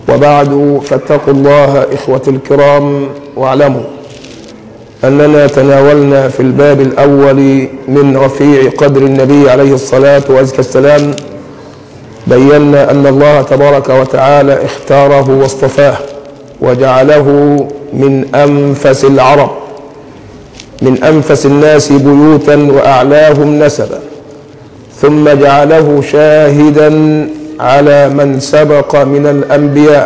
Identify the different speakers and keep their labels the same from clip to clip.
Speaker 1: وبعد فاتقوا الله إخوة الكرام واعلموا أننا تناولنا في الباب الأول من رفيع قدر النبي عليه الصلاة وأزكى السلام بينا أن الله تبارك وتعالى اختاره واصطفاه وجعله من أنفس العرب من أنفس الناس بيوتا وأعلاهم نسبا ثم جعله شاهدا على من سبق من الأنبياء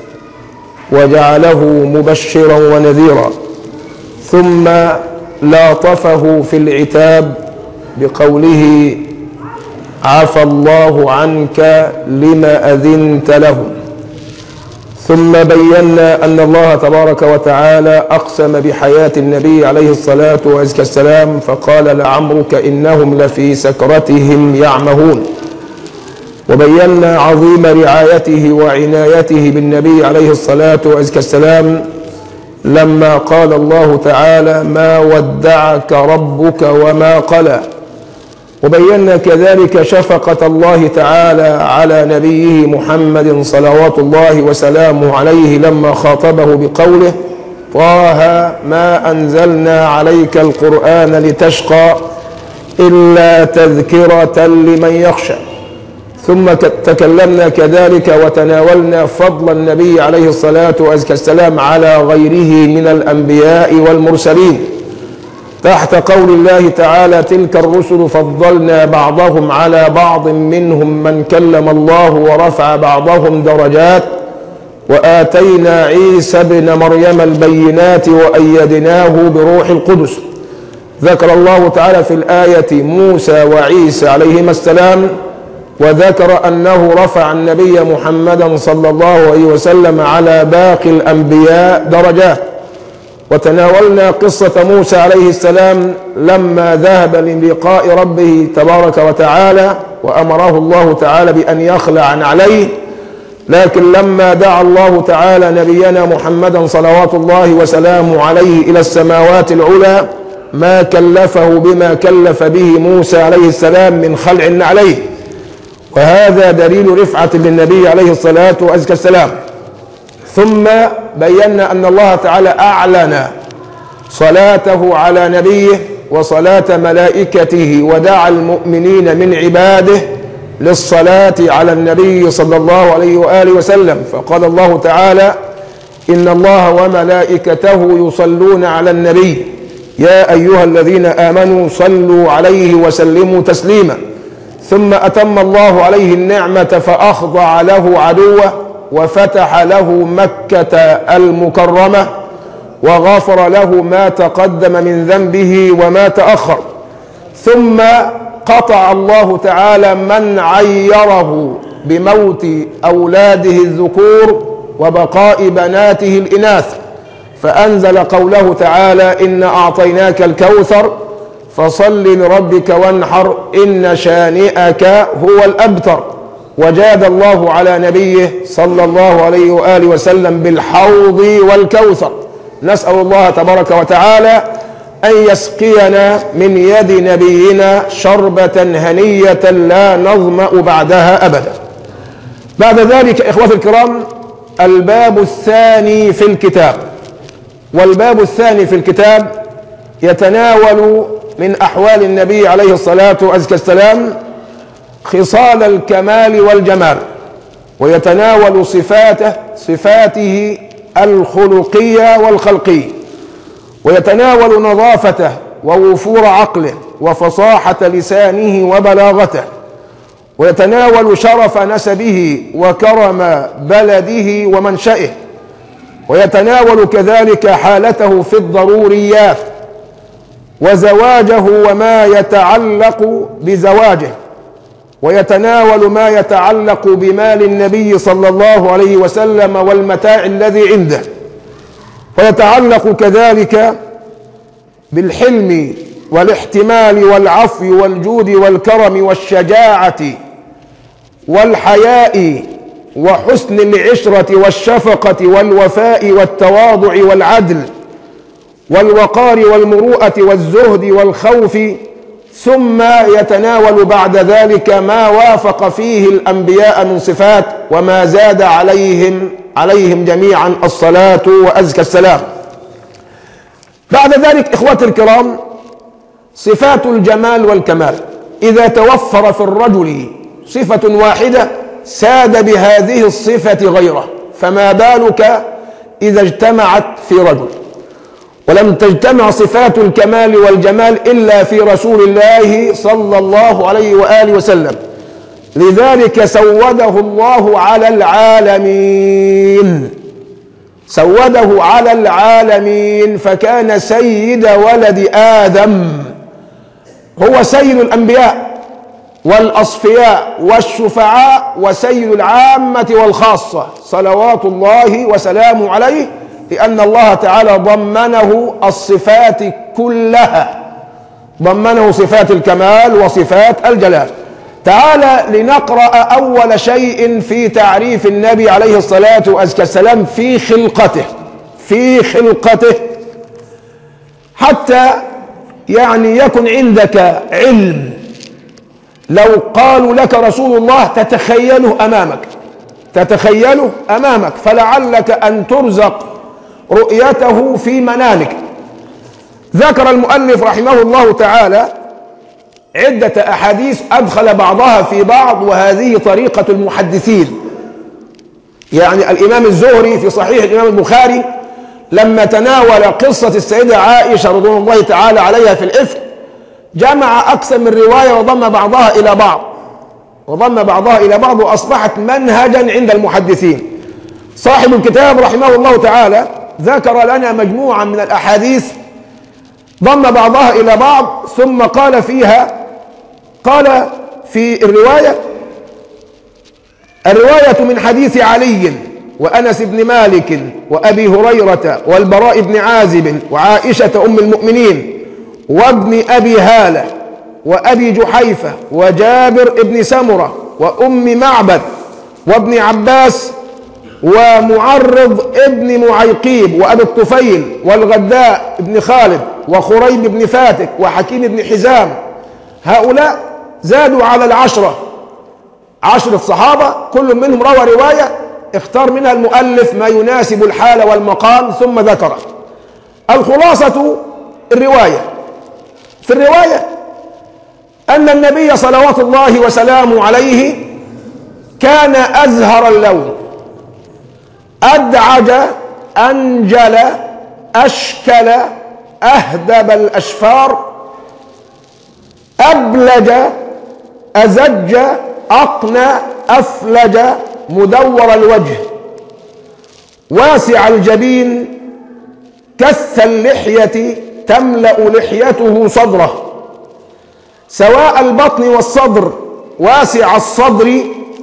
Speaker 1: وجعله مبشرا ونذيرا ثم لاطفه في العتاب بقوله عفى الله عنك لما أذنت لهم ثم بينا أن الله تبارك وتعالى أقسم بحياة النبي عليه الصلاة وأزكى السلام فقال لعمرك إنهم لفي سكرتهم يعمهون وبينا عظيم رعايته وعنايته بالنبي عليه الصلاة وأزكى السلام لما قال الله تعالى ما ودعك ربك وما قلى وبينا كذلك شفقة الله تعالى على نبيه محمد صلوات الله وسلامه عليه لما خاطبه بقوله طه ما أنزلنا عليك القرآن لتشقى إلا تذكرة لمن يخشى ثم تكلمنا كذلك وتناولنا فضل النبي عليه الصلاة والسلام على غيره من الأنبياء والمرسلين تحت قول الله تعالى تلك الرسل فضلنا بعضهم على بعض منهم من كلم الله ورفع بعضهم درجات وآتينا عيسى ابن مريم البينات وأيدناه بروح القدس ذكر الله تعالى في الآية موسى وعيسى عليهما السلام وذكر أنه رفع النبي محمدا صلى الله عليه وسلم على باقي الأنبياء درجات وتناولنا قصة موسى عليه السلام لما ذهب للقاء ربه تبارك وتعالى وأمره الله تعالى بأن يخلع عليه لكن لما دعا الله تعالى نبينا محمدا صلوات الله وسلامه عليه إلى السماوات العلى ما كلفه بما كلف به موسى عليه السلام من خلع عليه وهذا دليل رفعة للنبي عليه الصلاة والسلام ثم بينا أن الله تعالى أعلن صلاته على نبيه وصلاة ملائكته ودعا المؤمنين من عباده للصلاة على النبي صلى الله عليه وآله وسلم فقال الله تعالى إن الله وملائكته يصلون على النبي يا أيها الذين آمنوا صلوا عليه وسلموا تسليما ثم أتم الله عليه النعمة فأخضع له عدوه وفتح له مكة المكرمة وغفر له ما تقدم من ذنبه وما تأخر ثم قطع الله تعالى من عيره بموت أولاده الذكور وبقاء بناته الإناث فأنزل قوله تعالى إن أعطيناك الكوثر فصل لربك وانحر إن شانئك هو الأبتر وجاد الله على نبيه صلى الله عليه وآله وسلم بالحوض والكوثر نسأل الله تبارك وتعالى أن يسقينا من يد نبينا شربة هنية لا نظمأ بعدها أبدا بعد ذلك إخوة الكرام الباب الثاني في الكتاب والباب الثاني في الكتاب يتناول من أحوال النبي عليه الصلاة والسلام خصال الكمال والجمال ويتناول صفاته صفاته الخلقية والخلقية ويتناول نظافته ووفور عقله وفصاحة لسانه وبلاغته ويتناول شرف نسبه وكرم بلده ومنشئه ويتناول كذلك حالته في الضروريات وزواجه وما يتعلق بزواجه ويتناول ما يتعلق بمال النبي صلى الله عليه وسلم والمتاع الذي عنده ويتعلق كذلك بالحلم والاحتمال والعفو والجود والكرم والشجاعة والحياء وحسن العشرة والشفقة والوفاء والتواضع والعدل والوقار والمروءة والزهد والخوف ثم يتناول بعد ذلك ما وافق فيه الأنبياء من صفات وما زاد عليهم عليهم جميعا الصلاة وأزكى السلام بعد ذلك إخوتي الكرام صفات الجمال والكمال إذا توفر في الرجل صفة واحدة ساد بهذه الصفة غيره فما بالك إذا اجتمعت في رجل ولم تجتمع صفات الكمال والجمال إلا في رسول الله صلى الله عليه وآله وسلم لذلك سوده الله على العالمين سوده على العالمين فكان سيد ولد آدم هو سيد الأنبياء والأصفياء والشفعاء وسيد العامة والخاصة صلوات الله وسلامه عليه لأن الله تعالى ضمنه الصفات كلها ضمنه صفات الكمال وصفات الجلال تعالى لنقرأ أول شيء في تعريف النبي عليه الصلاة والسلام في خلقته في خلقته حتى يعني يكن عندك علم لو قالوا لك رسول الله تتخيله أمامك تتخيله أمامك فلعلك أن ترزق رؤيته في منامك ذكر المؤلف رحمه الله تعالى عدة أحاديث أدخل بعضها في بعض وهذه طريقة المحدثين يعني الإمام الزهري في صحيح الإمام البخاري لما تناول قصة السيدة عائشة رضوان الله تعالى عليها في الإفك جمع أكثر من رواية وضم بعضها إلى بعض وضم بعضها إلى بعض وأصبحت منهجا عند المحدثين صاحب الكتاب رحمه الله تعالى ذكر لنا مجموعة من الأحاديث ضم بعضها إلى بعض ثم قال فيها قال في الرواية الرواية من حديث علي وأنس بن مالك وأبي هريرة والبراء بن عازب وعائشة أم المؤمنين وابن أبي هالة وأبي جحيفة وجابر بن سمرة وأم معبد وابن عباس ومعرض ابن معيقيب وأبي الطفيل والغداء بن خالد وخريب بن فاتك وحكيم بن حزام هؤلاء زادوا على العشرة عشرة صحابة كل منهم روى رواية اختار منها المؤلف ما يناسب الحال والمقام ثم ذكره الخلاصة الرواية في الرواية أن النبي صلوات الله وسلامه عليه كان أزهر اللون أدعج أنجل أشكل أهدب الأشفار أبلج أزج أقنى أفلج مدور الوجه واسع الجبين كث اللحية تملأ لحيته صدره سواء البطن والصدر واسع الصدر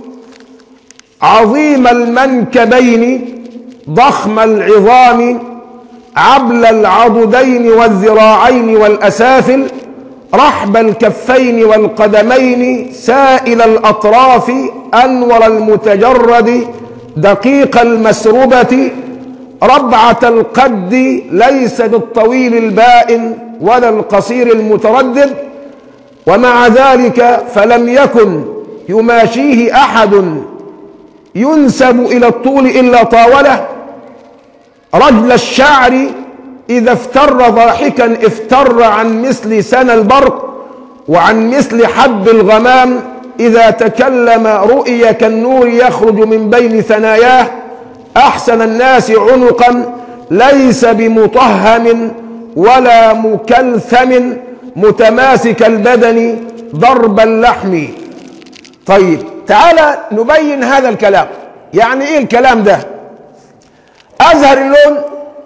Speaker 1: عظيم المنكبين ضخم العظام عبل العضدين والذراعين والأسافل رحب الكفين والقدمين سائل الأطراف أنور المتجرد دقيق المسربة ربعة القد ليس بالطويل البائن ولا القصير المتردد ومع ذلك فلم يكن يماشيه أحد ينسب إلى الطول إلا طاوله رجل الشعر إذا افتر ضاحكا افتر عن مثل سنى البرق وعن مثل حب الغمام إذا تكلم رؤي كالنور يخرج من بين ثناياه أحسن الناس عنقا ليس بمطهم ولا مكلثم متماسك البدن ضرب اللحم طيب تعالى نبين هذا الكلام يعني ايه الكلام ده ازهر اللون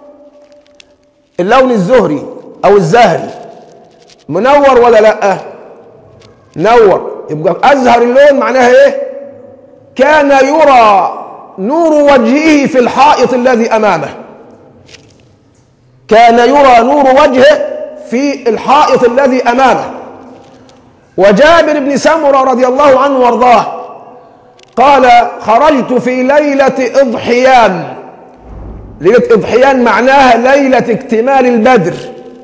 Speaker 1: اللون الزهري او الزهري منور ولا لا نور يبقى ازهر اللون معناها ايه كان يرى نور وجهه في الحائط الذي امامه كان يرى نور وجهه في الحائط الذي امامه وجابر بن سمره رضي الله عنه وارضاه قال خرجت في ليله اضحيان ليله اضحيان معناها ليله اكتمال البدر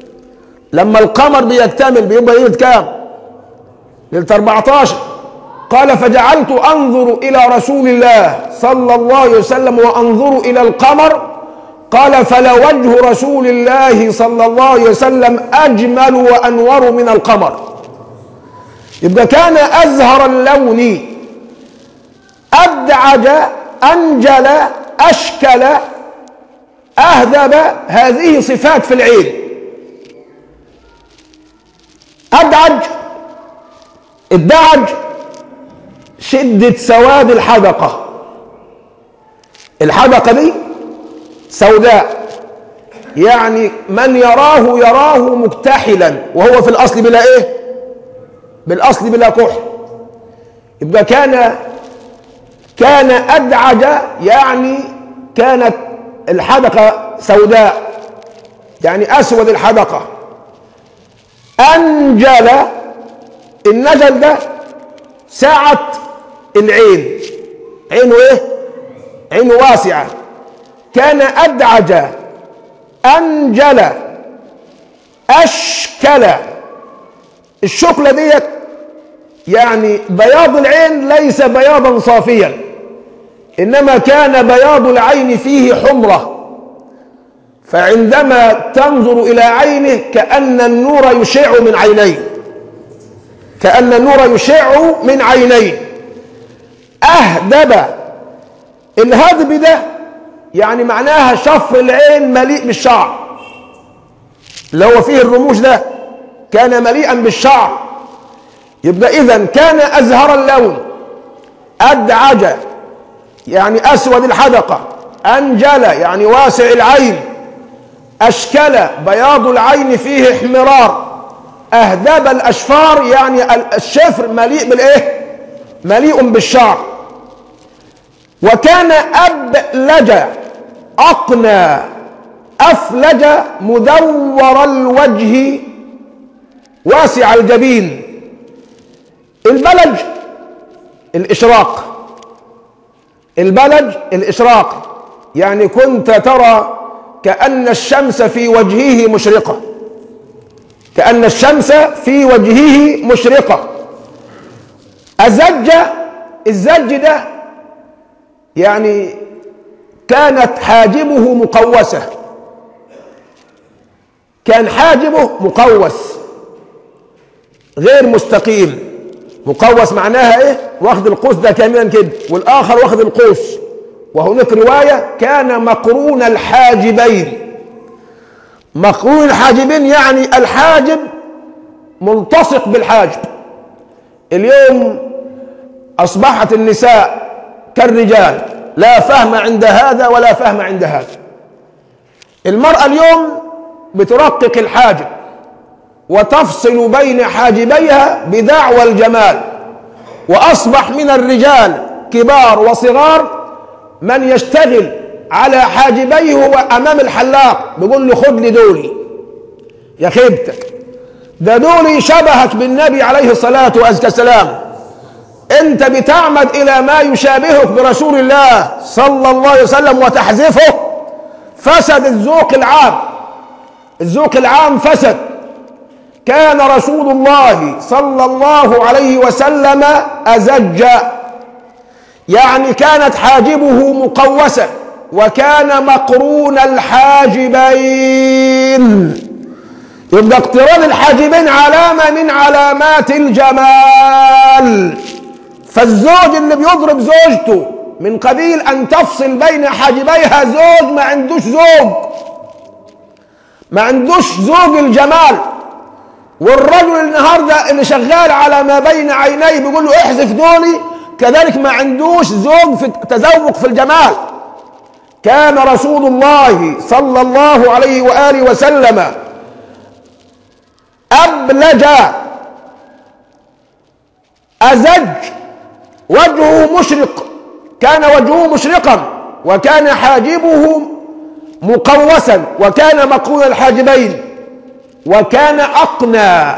Speaker 1: لما القمر بيكتمل بيبقى ليله كام ليله 14 قال فجعلت أنظر إلى رسول الله صلى الله عليه وسلم وأنظر إلى القمر قال فلوجه رسول الله صلى الله عليه وسلم أجمل وأنور من القمر يبقى كان أزهر اللون أبدعج أنجل أشكل أهذب هذه صفات في العين أدعج الدعج شدة سواد الحدقة الحدقة دي سوداء يعني من يراه يراه مكتحلا وهو في الأصل بلا إيه بالأصل بلا كحل يبقى كان كان أدعج يعني كانت الحدقة سوداء يعني أسود الحدقة أنجل النجل ده سعة العين عينه ايه عينه واسعة كان أدعج أنجل أشكل الشكلة ديت يعني بياض العين ليس بياضا صافيا إنما كان بياض العين فيه حمرة فعندما تنظر إلى عينه كأن النور يشع من عينيه كأن النور يشع من عينيه أهدب الهدب ده يعني معناها شفر العين مليء بالشعر اللي هو فيه الرموش ده كان مليئا بالشعر يبقى إذا كان أزهر اللون أدعج يعني أسود الحدقة أنجل يعني واسع العين أشكل بياض العين فيه احمرار أهداب الأشفار يعني الشفر مليء بالإيه؟ مليء بالشعر وكان أبلج أقنى أفلج مدور الوجه واسع الجبين البلج الإشراق البلج الإشراق يعني كنت ترى كأن الشمس في وجهه مشرقة كأن الشمس في وجهه مشرقة أزج الزج ده يعني كانت حاجبه مقوسة كان حاجبه مقوس غير مستقيم مقوس معناها ايه واخد القوس ده كاملا كده والاخر واخد القوس وهناك رواية كان مقرون الحاجبين مقرون الحاجبين يعني الحاجب ملتصق بالحاجب اليوم أصبحت النساء كالرجال لا فهم عند هذا ولا فهم عند هذا المرأة اليوم بترقق الحاجب وتفصل بين حاجبيها بدعوى الجمال وأصبح من الرجال كبار وصغار من يشتغل على حاجبيه هو أمام الحلاق بيقول له خد لي دولي يا خيبتك ده دولي شبهك بالنبي عليه الصلاة والسلام انت بتعمد الى ما يشابهك برسول الله صلى الله عليه وسلم وتحذفه فسد الذوق العام الذوق العام فسد كان رسول الله صلى الله عليه وسلم أزج يعني كانت حاجبه مقوسة وكان مقرون الحاجبين يبقى اقتران الحاجبين علامة من علامات الجمال فالزوج اللي بيضرب زوجته من قبيل أن تفصل بين حاجبيها زوج ما عندوش زوج ما عندوش زوج الجمال والرجل النهارده اللي شغال على ما بين عينيه بيقول له احذف دولي كذلك ما عندوش زوج في تذوق في الجمال كان رسول الله صلى الله عليه واله وسلم ابلج ازج وجهه مشرق كان وجهه مشرقا وكان حاجبه مقوسا وكان مقرون الحاجبين وكان أقنى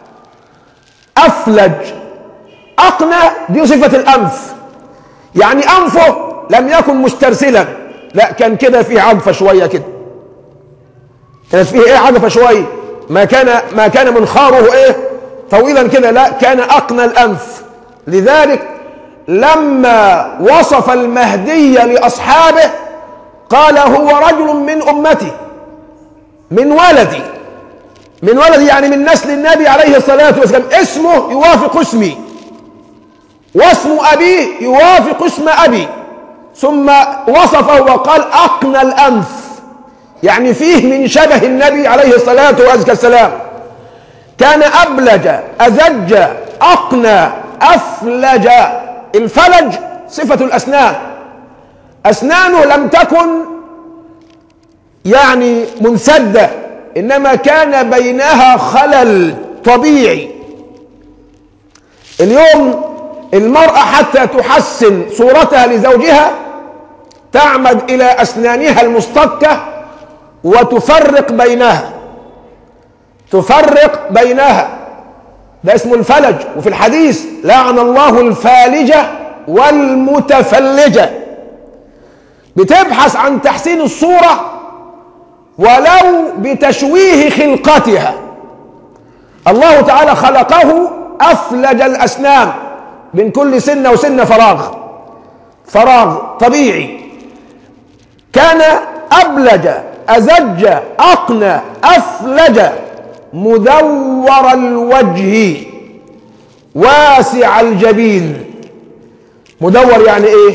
Speaker 1: أفلج أقنى دي صفة الأنف يعني أنفه لم يكن مسترسلا لا كان كده فيه عجفة شوية كده كانت فيه ايه عجفة شوية ما كان ما كان منخاره ايه طويلا كده لا كان أقنى الأنف لذلك لما وصف المهدي لأصحابه قال هو رجل من أمتي من ولدي من ولدي يعني من نسل النبي عليه الصلاة والسلام اسمه يوافق اسمي واسم أبيه يوافق اسم أبي ثم وصفه وقال أقنى الأنف يعني فيه من شبه النبي عليه الصلاة والسلام كان أبلج أزج أقنى أفلج الفلج صفة الأسنان أسنانه لم تكن يعني منسدة إنما كان بينها خلل طبيعي اليوم المرأة حتى تحسن صورتها لزوجها تعمد إلى أسنانها المصطكة وتفرق بينها تفرق بينها ده اسمه الفلج وفي الحديث لعن الله الفالجة والمتفلجة بتبحث عن تحسين الصورة ولو بتشويه خلقتها الله تعالى خلقه أفلج الأسنان من كل سنة وسنة فراغ فراغ طبيعي كان أبلج أزج أقنى أفلج مدور الوجه واسع الجبين مدور يعني ايه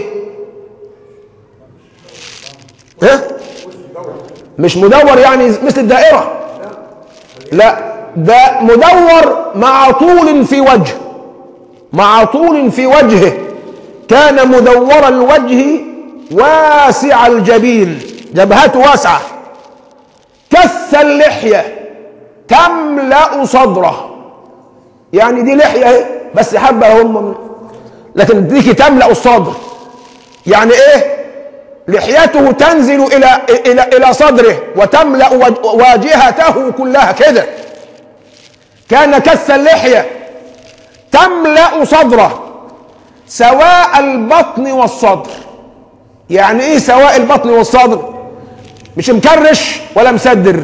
Speaker 1: ها؟ مش مدور يعني مثل الدائرة لا ده مدور مع طول في وجه مع طول في وجهه كان مدور الوجه واسع الجبين جبهته واسعة كث اللحية تملأ صدره يعني دي لحية اهي بس حبة هم لكن ديك تملأ الصدر يعني ايه لحيته تنزل الى الى الى صدره وتملأ واجهته كلها كده كان كث اللحية تملأ صدره سواء البطن والصدر يعني ايه سواء البطن والصدر مش مكرش ولا مسدر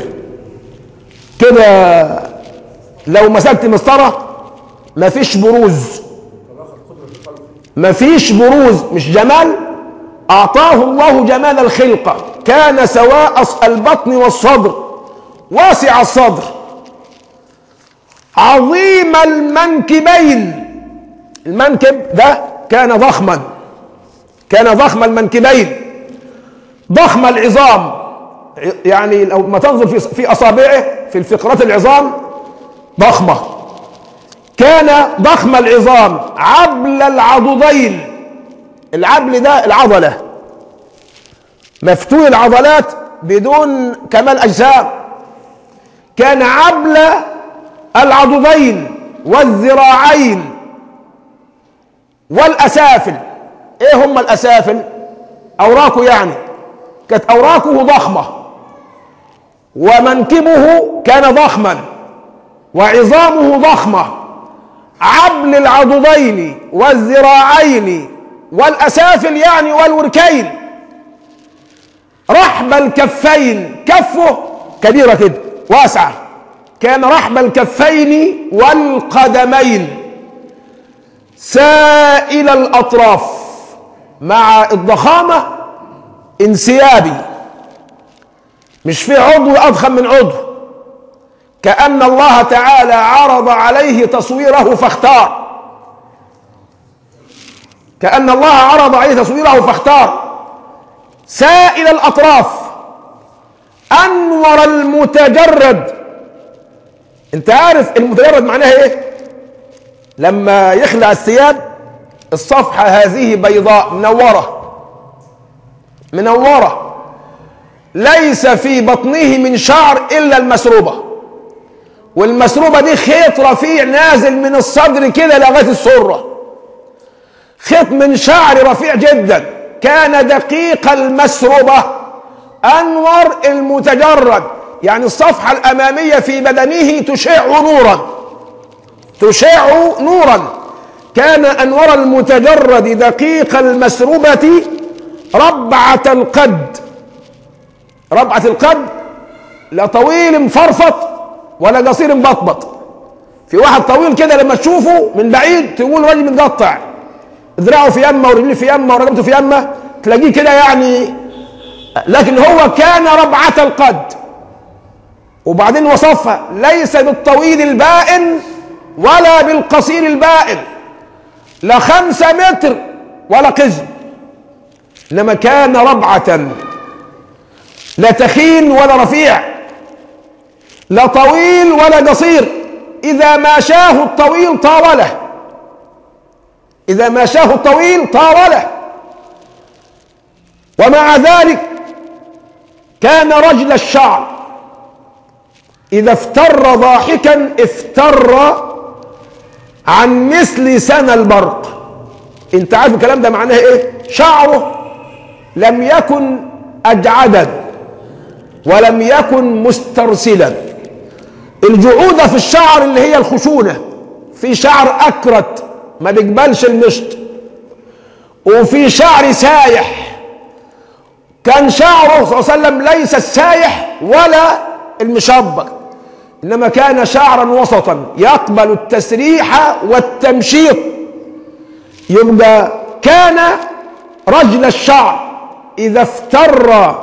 Speaker 1: كده لو مسكت مسطرة مفيش بروز مفيش بروز مش جمال أعطاه الله جمال الخلقة كان سواء البطن والصدر واسع الصدر عظيم المنكبين المنكب ده كان ضخما كان ضخم المنكبين ضخم العظام يعني لو ما تنظر في في اصابعه في الفقرات العظام ضخمه كان ضخم العظام عبل العضدين العبل ده العضله مفتوح العضلات بدون كمال اجسام كان عبل العضدين والذراعين والاسافل ايه هم الاسافل اوراقه يعني كانت اوراقه ضخمه ومنكبه كان ضخما وعظامه ضخمه عبل العضدين والذراعين والاسافل يعني والوركين رحب الكفين كفه كبيره كده واسعه كان رحب الكفين والقدمين سائل الاطراف مع الضخامه انسيابي مش في عضو اضخم من عضو كان الله تعالى عرض عليه تصويره فاختار كان الله عرض عليه تصويره فاختار سائل الاطراف انور المتجرد انت عارف المتجرد معناها ايه لما يخلع الثياب الصفحه هذه بيضاء منوره منوره ليس في بطنه من شعر الا المسروبه والمسروبه دي خيط رفيع نازل من الصدر كده لغايه السره خيط من شعر رفيع جدا كان دقيق المسروبه انور المتجرد يعني الصفحه الاماميه في بدنه تشع نورا تشع نورا كان انور المتجرد دقيق المسروبه ربعه القد ربعه القد لا طويل مفرفط ولا قصير مبطبط في واحد طويل كده لما تشوفه من بعيد تقول راجل متقطع ذراعه في يمه ورجليه في يمه ورقبته في يمه تلاقيه كده يعني لكن هو كان ربعة القد وبعدين وصفها ليس بالطويل البائن ولا بالقصير البائن لا خمسة متر ولا قزم إنما كان ربعة لا تخين ولا رفيع لا طويل ولا قصير إذا ماشاه الطويل طاوله إذا ماشاه الطويل طاوله ومع ذلك كان رجل الشعر إذا افتر ضاحكا افتر عن مثل سنى البرق انت عارف الكلام ده معناه ايه شعره لم يكن اجعدا ولم يكن مسترسلا الجعودة في الشعر اللي هي الخشونة في شعر أكرت ما بيقبلش المشط وفي شعر سايح كان شعره صلى الله عليه وسلم ليس السايح ولا المشبك إنما كان شعرا وسطا يقبل التسريح والتمشيط يبقى كان رجل الشعر إذا افتر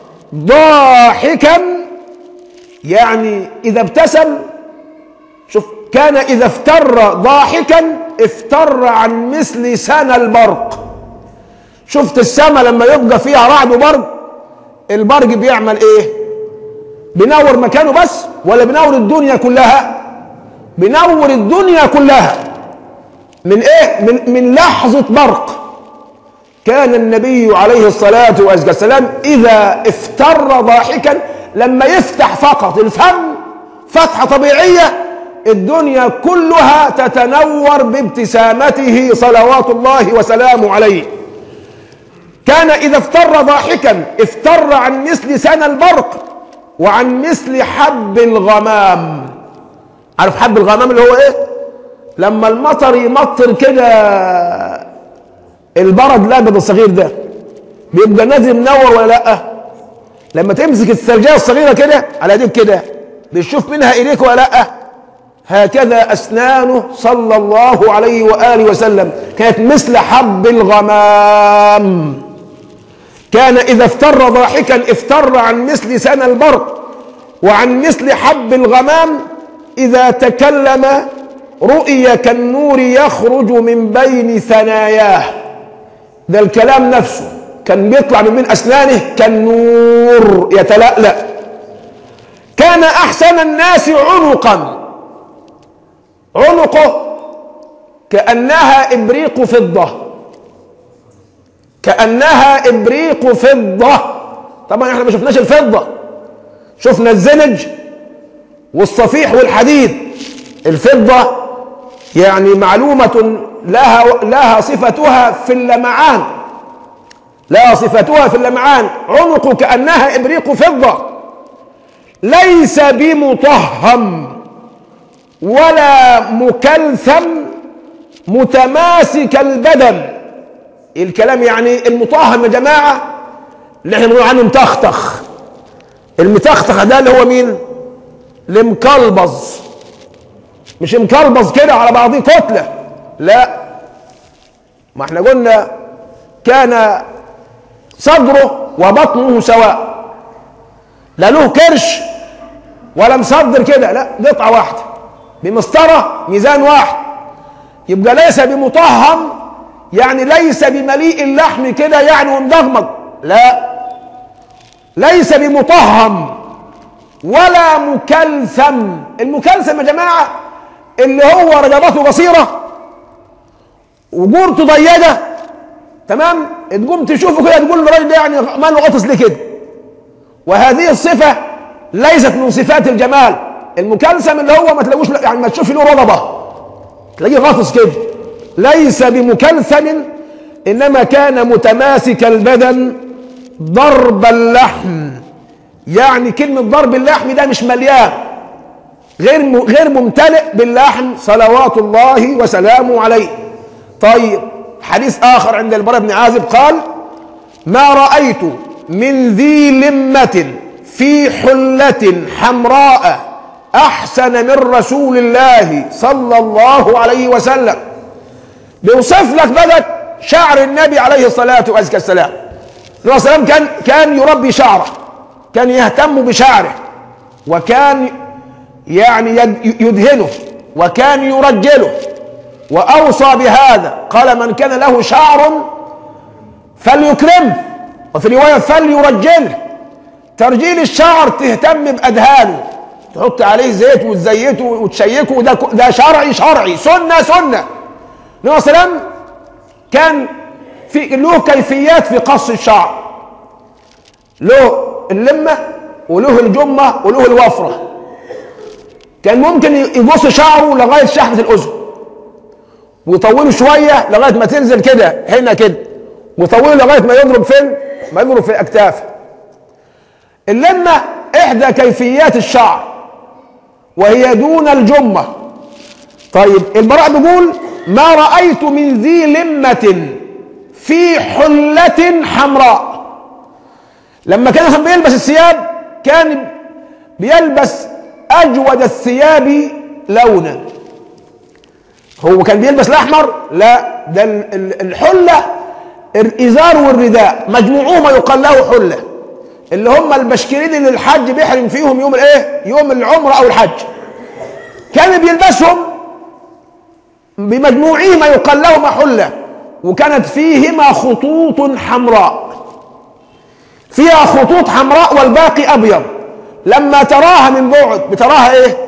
Speaker 1: ضاحكا يعني إذا ابتسم شوف كان إذا افتر ضاحكا افتر عن مثل سنى البرق شفت السماء لما يبقى فيها رعد وبرق البرق بيعمل ايه بينور مكانه بس ولا بينور الدنيا كلها بينور الدنيا كلها من ايه من, من لحظة برق كان النبي عليه الصلاة والسلام إذا افتر ضاحكا لما يفتح فقط الفم فتحة طبيعية الدنيا كلها تتنور بابتسامته صلوات الله وسلامه عليه كان إذا افتر ضاحكا افتر عن مثل سنى البرق وعن مثل حب الغمام عارف حب الغمام اللي هو ايه لما المطر يمطر كده البرد الابيض الصغير ده بيبقى نازل منور ولا لا لما تمسك الثلجيه الصغيره كده على ايديك كده بتشوف منها اليك ولا لا هكذا اسنانه صلى الله عليه واله وسلم كانت مثل حب الغمام كان اذا افتر ضاحكا افتر عن مثل سنى البرق وعن مثل حب الغمام اذا تكلم رؤي كالنور يخرج من بين ثناياه ده الكلام نفسه كان بيطلع من بين اسنانه كالنور يتلألأ كان احسن الناس عنقا عنقه كأنها إبريق فضة كأنها إبريق فضة طبعا احنا ما شفناش الفضة شفنا الزنج والصفيح والحديد الفضة يعني معلومة لها لها صفتها في اللمعان لها صفتها في اللمعان عنق كأنها إبريق فضة ليس بمطهم ولا مكلثم متماسك البدن الكلام يعني المطهم يا جماعة اللي احنا بنقول عنه متختخ المتختخ ده اللي هو مين المكلبز مش مكلبز كده على بعضيه كتلة لا ما احنا قلنا كان صدره وبطنه سواء لا له كرش ولا مصدر كده لا قطعة واحدة بمسطرة ميزان واحد يبقى ليس بمطهم يعني ليس بمليء اللحم كده يعني ومضغمض لا ليس بمطهم ولا مكلثم المكلثم يا جماعة اللي هو رجبته قصيرة وجورته ضيقة تمام تقوم تشوفه كده تقول الراجل ده يعني ماله غطس ليه كده وهذه الصفة ليست من صفات الجمال المكلسم اللي هو ما تلاقوش يعني ما تشوفش له رضبة تلاقيه غطس كده ليس بمكلسم انما كان متماسك البدن ضرب اللحم يعني كلمة ضرب اللحم ده مش مليان غير م... غير ممتلئ باللحم صلوات الله وسلامه عليه طيب حديث آخر عند البراء بن عازب قال ما رأيت من ذي لمة في حلة حمراء أحسن من رسول الله صلى الله عليه وسلم بيوصف لك بدت شعر النبي عليه الصلاة والسلام النبي صلى الله عليه وسلم كان كان يربي شعره كان يهتم بشعره وكان يعني يد- يدهنه وكان يرجله وأوصى بهذا قال من كان له شعر فليكرمه وفي رواية فليرجله ترجيل الشعر تهتم بأدهانه تحط عليه زيت وتزيته وتشيكه وده ده شرعي شرعي سنة سنة النبي صلى الله عليه وسلم كان في له كيفيات في قص الشعر له اللمة وله الجمة وله الوفرة كان ممكن يقص شعره لغاية شحمة الأذن ويطوله شوية لغاية ما تنزل كده هنا كده ويطوله لغاية ما يضرب فين؟ ما يضرب في أكتافه اللمة إحدى كيفيات الشعر وهي دون الجمة طيب البراء بيقول ما رأيت من ذي لمة في حلة حمراء لما كان مثلا بيلبس الثياب كان بيلبس أجود الثياب لونا هو كان بيلبس الأحمر لا ده ال- ال- الحلة الإزار والرداء مجموعهما يقال له حلة اللي هم البشكرين اللي الحج بيحرم فيهم يوم الايه يوم العمرة أو الحج كان بيلبسهم بمجموعهما يقال لهما حلة وكانت فيهما خطوط حمراء فيها خطوط حمراء والباقي أبيض لما تراها من بعد بتراها إيه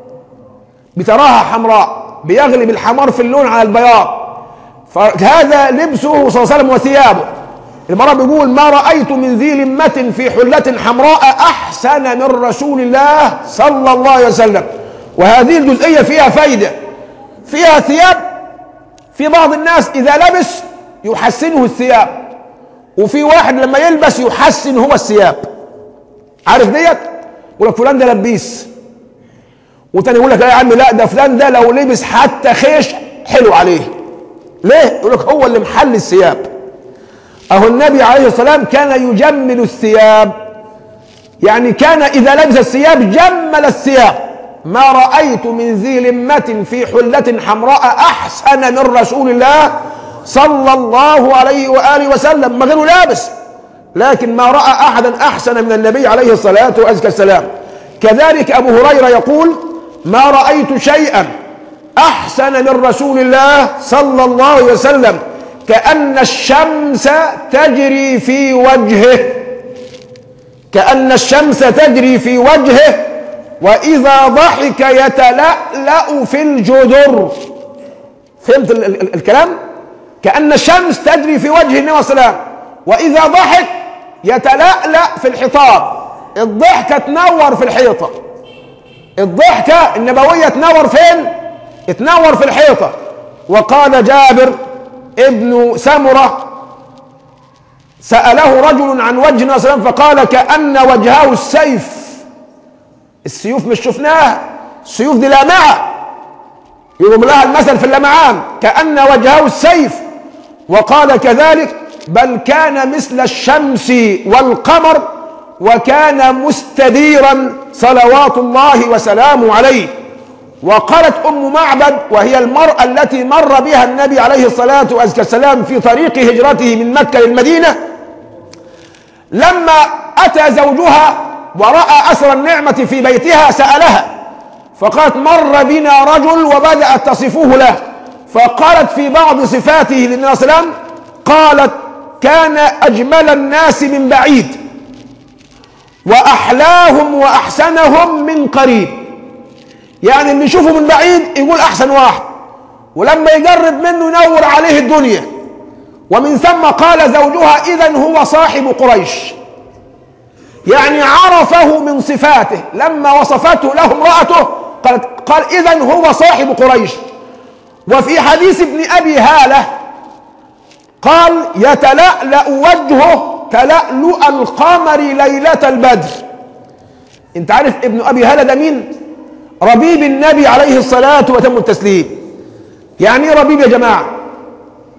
Speaker 1: بتراها حمراء بيغلب الحمار في اللون على البياض فهذا لبسه صلى الله عليه وسلم وثيابه المرأة بيقول ما رأيت من ذي لمة في حلة حمراء أحسن من رسول الله صلى الله عليه وسلم وهذه الجزئية فيها فايدة فيها ثياب في بعض الناس إذا لبس يحسنه الثياب وفي واحد لما يلبس يحسن هو الثياب عارف ديت يقول لك فلان ده لبيس وتاني يقول لك لا يا عم لا ده فلان ده لو لبس حتى خيش حلو عليه ليه يقول لك هو اللي محل الثياب اهو النبي عليه الصلاه والسلام كان يجمل الثياب يعني كان اذا لبس الثياب جمل الثياب ما رايت من ذي لمه في حله حمراء احسن من رسول الله صلى الله عليه واله وسلم ما غيره لابس لكن ما راى احدا احسن من النبي عليه الصلاه والسلام كذلك ابو هريره يقول ما رايت شيئا احسن من رسول الله صلى الله عليه وسلم كان الشمس تجري في وجهه كان الشمس تجري في وجهه واذا ضحك يتلالا في الجدر فهمت ال- ال- الكلام كان الشمس تجري في وجه النبي صلى الله عليه وسلم واذا ضحك يتلالا في الحيطان الضحكه تنور في الحيطه الضحكة النبوية تنور فين؟ تنور في الحيطة وقال جابر ابن سمرة سأله رجل عن وجه النبي صلى الله عليه وسلم فقال كأن وجهه السيف السيوف مش شفناها السيوف دي لامعة يضرب لها المثل في اللمعان كأن وجهه السيف وقال كذلك بل كان مثل الشمس والقمر وكان مستديرا صلوات الله وسلامه عليه وقالت ام معبد وهي المراه التي مر بها النبي عليه الصلاه والسلام في طريق هجرته من مكه للمدينه لما اتى زوجها وراى اثر النعمه في بيتها سالها فقالت مر بنا رجل وبدات تصفه له فقالت في بعض صفاته للنبي صلى الله عليه وسلم قالت كان اجمل الناس من بعيد واحلاهم واحسنهم من قريب يعني اللي يشوفه من بعيد يقول احسن واحد ولما يقرب منه ينور عليه الدنيا ومن ثم قال زوجها اذا هو صاحب قريش يعني عرفه من صفاته لما وصفته له امراته قالت قال اذا هو صاحب قريش وفي حديث ابن ابي هاله قال يتلألأ وجهه تلألؤ القمر ليلة البدر انت عارف ابن ابي هاله ده مين ربيب النبي عليه الصلاة وتم التسليم يعني ايه ربيب يا جماعة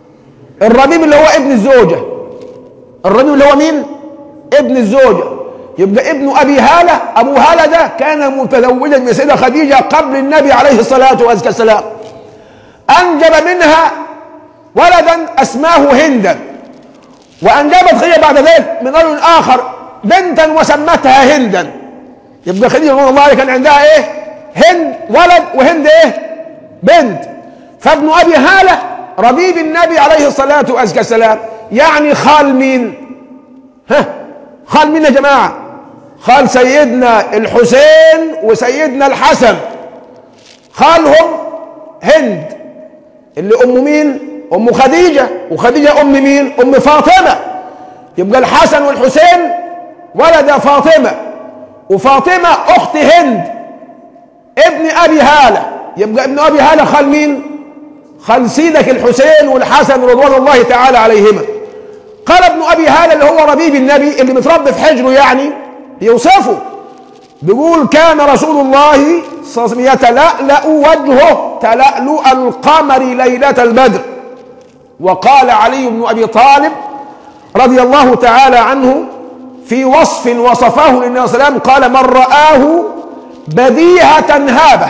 Speaker 1: الربيب اللي هو ابن الزوجة الربيب اللي هو مين ابن الزوجة يبقى ابن ابي هاله ابو هاله ده كان متزوجا من سيده خديجه قبل النبي عليه الصلاه والسلام انجب منها ولدا اسماه هندا وانجبت خديجه بعد ذلك من رجل اخر بنتا وسمتها هندا يبقى خديجه رضي الله عنها كان عندها ايه هند ولد وهند ايه بنت فابن ابي هاله ربيب النبي عليه الصلاه والسلام يعني خال مين ها خال مين يا جماعه خال سيدنا الحسين وسيدنا الحسن خالهم هند اللي ام مين ام خديجه وخديجه ام مين ام فاطمه يبقى الحسن والحسين ولد فاطمه وفاطمه اخت هند ابن ابي هاله يبقى ابن ابي هاله خال مين خال سيدك الحسين والحسن رضوان الله تعالى عليهما قال ابن ابي هاله اللي هو ربيب النبي اللي متربي في حجره يعني يوصفه بيقول كان رسول الله صلى الله عليه وسلم يتلألأ وجهه تلألؤ القمر ليلة البدر وقال علي بن أبي طالب رضي الله تعالى عنه في وصف وصفه للنبي صلى الله عليه وسلم قال من رآه بديهة هابه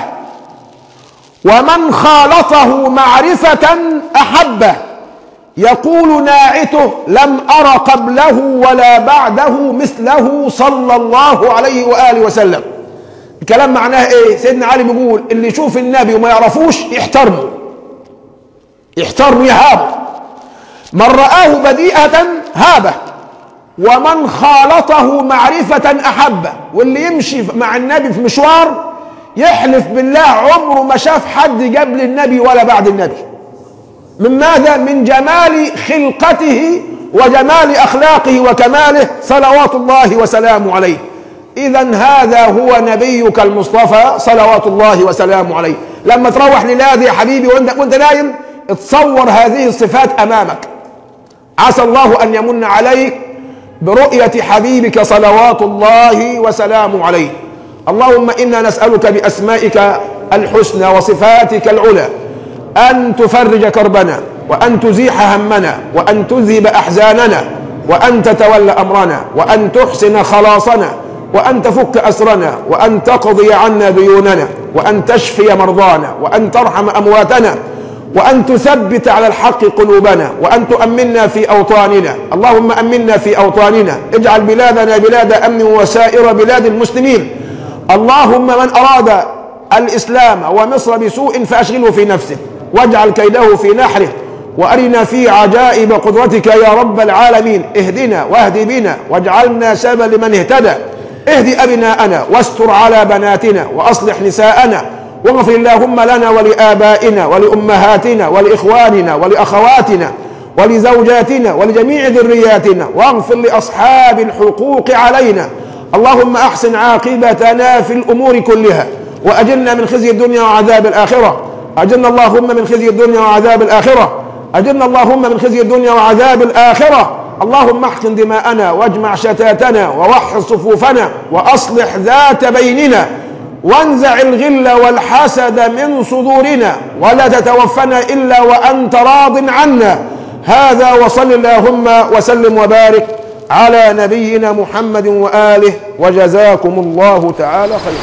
Speaker 1: ومن خالطه معرفة أحبه يقول ناعته لم أر قبله ولا بعده مثله صلى الله عليه وآله وسلم الكلام معناه ايه سيدنا علي بيقول اللي يشوف النبي وما يعرفوش يحترمه يحترمه يهابه من رآه بديئة هابه ومن خالطه معرفة أحبه واللي يمشي مع النبي في مشوار يحلف بالله عمره ما شاف حد قبل النبي ولا بعد النبي من ماذا من جمال خلقته وجمال اخلاقه وكماله صلوات الله وسلامه عليه اذا هذا هو نبيك المصطفى صلوات الله وسلامه عليه لما تروح لنادي يا حبيبي وانت وانت نايم تصور هذه الصفات امامك عسى الله ان يمن عليك برؤيه حبيبك صلوات الله وسلامه عليه اللهم انا نسالك باسمائك الحسنى وصفاتك العلى أن تفرج كربنا وأن تزيح همنا وأن تذهب أحزاننا وأن تتولى أمرنا وأن تحسن خلاصنا وأن تفك أسرنا وأن تقضي عنا ديوننا وأن تشفي مرضانا وأن ترحم أمواتنا وأن تثبت على الحق قلوبنا وأن تؤمنا في أوطاننا اللهم أمنا في أوطاننا اجعل بلادنا بلاد أمن وسائر بلاد المسلمين اللهم من أراد الإسلام ومصر بسوء فأشغله في نفسه واجعل كيده في نحره وارنا في عجائب قدرتك يا رب العالمين اهدنا واهد بنا واجعلنا سببا لمن اهتدى اهد ابناءنا واستر على بناتنا واصلح نساءنا واغفر اللهم لنا ولابائنا ولامهاتنا ولاخواننا ولاخواتنا ولزوجاتنا ولجميع ذرياتنا واغفر لاصحاب الحقوق علينا اللهم احسن عاقبتنا في الامور كلها واجلنا من خزي الدنيا وعذاب الاخره أجلنا اللهم من خزي الدنيا وعذاب الآخرة أجلنا اللهم من خزي الدنيا وعذاب الآخرة اللهم احقن دماءنا واجمع شتاتنا ووحد صفوفنا وأصلح ذات بيننا وانزع الغل والحسد من صدورنا ولا تتوفنا إلا وأنت راض عنا هذا وصل اللهم وسلم وبارك على نبينا محمد وآله وجزاكم الله تعالى خيرا